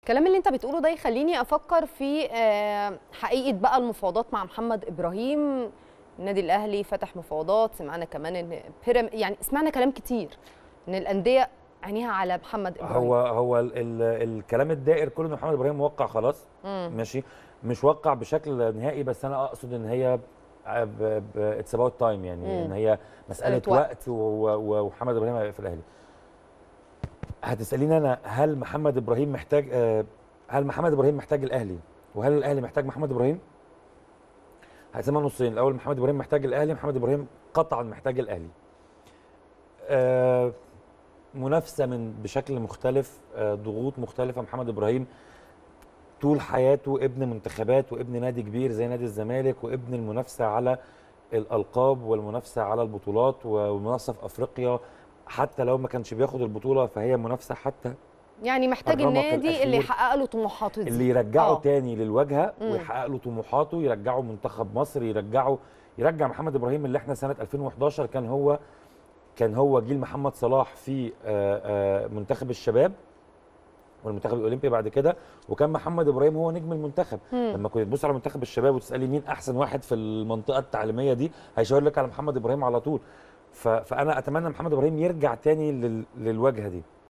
الكلام اللي انت بتقوله ده يخليني افكر في آه، حقيقه بقى المفاوضات مع محمد ابراهيم النادي الاهلي فتح مفاوضات سمعنا كمان ان بيرام يعني سمعنا كلام كتير ان الانديه عينيها على محمد ابراهيم هو هو ال ال الكلام الدائر كله ان محمد ابراهيم موقع خلاص مم. ماشي مش وقع بشكل نهائي بس انا اقصد ان هي اتس اباوت تايم يعني مم. ان هي مساله مسألة وقت. وقت و- و- ومحمد ابراهيم هيبقى في الاهلي هتساليني انا هل محمد ابراهيم محتاج آه، هل محمد ابراهيم محتاج الاهلي وهل الاهلي محتاج محمد ابراهيم هقسمها نصين الاول محمد ابراهيم محتاج الاهلي محمد ابراهيم قطعا محتاج الاهلي آه، منافسه من بشكل مختلف آه، ضغوط مختلفه محمد ابراهيم طول حياته ابن منتخبات وابن نادي كبير زي نادي الزمالك وابن المنافسه على الالقاب والمنافسه على البطولات والمنافسه في افريقيا حتى لو ما كانش بياخد البطوله فهي منافسه حتى يعني محتاج الرمق النادي اللي الأخير يحقق له طموحاته دي اللي يرجعه آه. تاني للواجهه مم. ويحقق له طموحاته يرجعه منتخب مصر يرجعه يرجع محمد ابراهيم اللي احنا سنه 2011 كان هو كان هو جيل محمد صلاح في آه، آه، منتخب الشباب والمنتخب الاولمبي بعد كده وكان محمد ابراهيم هو نجم المنتخب مم. لما كنت تبص على منتخب الشباب وتسالي مين احسن واحد في المنطقه التعليميه دي هيشاور لك على محمد ابراهيم على طول ف- فانا اتمنى محمد ابراهيم يرجع تاني لل- للواجهه دي